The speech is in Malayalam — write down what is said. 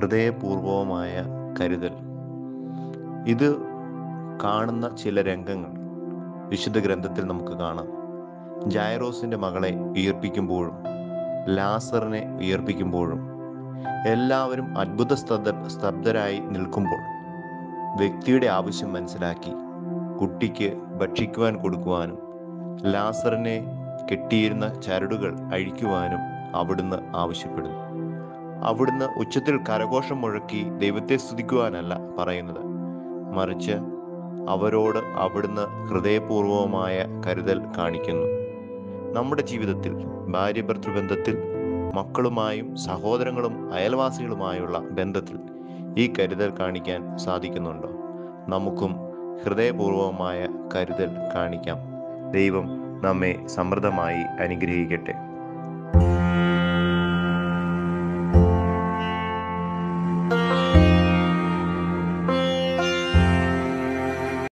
ഹൃദയപൂർവമായ കരുതൽ ഇത് കാണുന്ന ചില രംഗങ്ങൾ വിശുദ്ധ ഗ്രന്ഥത്തിൽ നമുക്ക് കാണാം ജൈറോസിന്റെ മകളെ ഉയർപ്പിക്കുമ്പോഴും ലാസറിനെ ഉയർപ്പിക്കുമ്പോഴും എല്ലാവരും അത്ഭുത സ്തബ്ധ സ്തബ്ധരായി നിൽക്കുമ്പോൾ വ്യക്തിയുടെ ആവശ്യം മനസ്സിലാക്കി കുട്ടിക്ക് ഭക്ഷിക്കുവാൻ കൊടുക്കുവാനും ലാസറിനെ കെട്ടിയിരുന്ന ചരടുകൾ അഴിക്കുവാനും അവിടുന്ന് ആവശ്യപ്പെടുന്നു അവിടുന്ന് ഉച്ചത്തിൽ കരഘോഷം മുഴക്കി ദൈവത്തെ സ്തുതിക്കുവാനല്ല പറയുന്നത് മറിച്ച് അവരോട് അവിടുന്ന് ഹൃദയപൂർവമായ കരുതൽ കാണിക്കുന്നു നമ്മുടെ ജീവിതത്തിൽ ഭാര്യ ഭർത്തൃബന്ധത്തിൽ മക്കളുമായും സഹോദരങ്ങളും അയൽവാസികളുമായുള്ള ബന്ധത്തിൽ ഈ കരുതൽ കാണിക്കാൻ സാധിക്കുന്നുണ്ടോ നമുക്കും ഹൃദയപൂർവമായ കരുതൽ കാണിക്കാം ദൈവം നമ്മെ സമൃദ്ധമായി അനുഗ്രഹിക്കട്ടെ